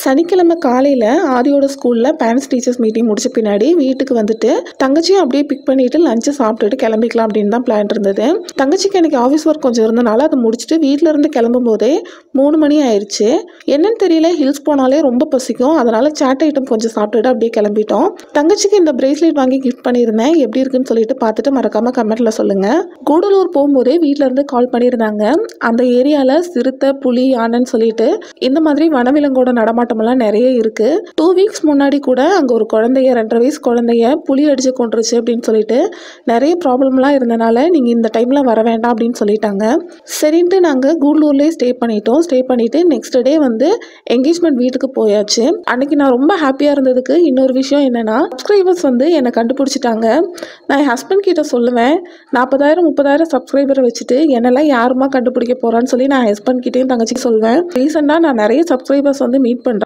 சனிக்கிழமை காலையில் ஆதியோட ஸ்கூலில் பேரண்ட்ஸ் டீச்சர்ஸ் மீட்டிங் முடிச்ச பின்னாடி வீட்டுக்கு வந்துட்டு தங்கச்சியும் அப்படியே பிக் பண்ணிட்டு லஞ்சை சாப்பிட்டுட்டு கிளம்பிக்கலாம் அப்படின்னு தான் பிளான் இருந்தது தங்கச்சிக்கு எனக்கு ஆஃபீஸ் ஒர்க் கொஞ்சம் இருந்தனால அதை முடிச்சுட்டு வீட்டில இருந்து கிளம்பும் போதே மூணு மணி ஆயிடுச்சு என்னன்னு தெரியல ஹில்ஸ் போனாலே ரொம்ப பசிக்கும் அதனால சாட் ஐட்டம் கொஞ்சம் சாப்பிட்டுட்டு அப்படியே கிளம்பிட்டோம் தங்கச்சிக்கு இந்த பிரேஸ்லெட் வாங்கி கிஃப்ட் பண்ணியிருந்தேன் எப்படி இருக்குன்னு சொல்லிட்டு பார்த்துட்டு மறக்காம கமெண்ட்ல சொல்லுங்க கூடலூர் போகும்போதே வீட்ல இருந்து கால் பண்ணியிருந்தாங்க அந்த ஏரியால சிறுத்தை புலி யானைன்னு சொல்லிட்டு இந்த மாதிரி வனவிலங்கோட நடமாட்டமெல்லாம் நிறைய இருக்கு டூ வீக்ஸ் முன்னாடி கூட அங்கே ஒரு குழந்தைய ரெண்டரை வயசு குழந்தைய புலி அடிச்சு கொண்டுருச்சு அப்படின்னு சொல்லிட்டு நிறைய ப்ராப்ளம்லாம் இருந்தனால நீங்கள் இந்த டைமில் வர வேண்டாம் அப்படின்னு சொல்லிட்டாங்க சரின்ட்டு நாங்கள் கூடலூர்லேயே ஸ்டே பண்ணிட்டோம் ஸ்டே பண்ணிட்டு நெக்ஸ்ட் டே வந்து என்கேஜ்மெண்ட் வீட்டுக்கு போயாச்சு அன்னைக்கு நான் ரொம்ப ஹாப்பியாக இருந்ததுக்கு இன்னொரு விஷயம் என்னன்னா சப்ஸ்கிரைபர்ஸ் வந்து என்னை கண்டுபிடிச்சிட்டாங்க நான் என் ஹஸ்பண்ட் கிட்ட சொல்லுவேன் நாற்பதாயிரம் முப்பதாயிரம் சப்ஸ்கிரைபரை வச்சுட்டு என்னெல்லாம் யாருமா கண்டுபிடிக்க போறான்னு சொல்லி நான் ஹஸ்பண்ட் கிட்டேயும் தங்கச்சிக்கு சொல்வேன் ரீசெண்டாக நான் நிறைய சப்ஸ்கிரைபர்ஸ் வந்து மீட் பண்ணுறேன்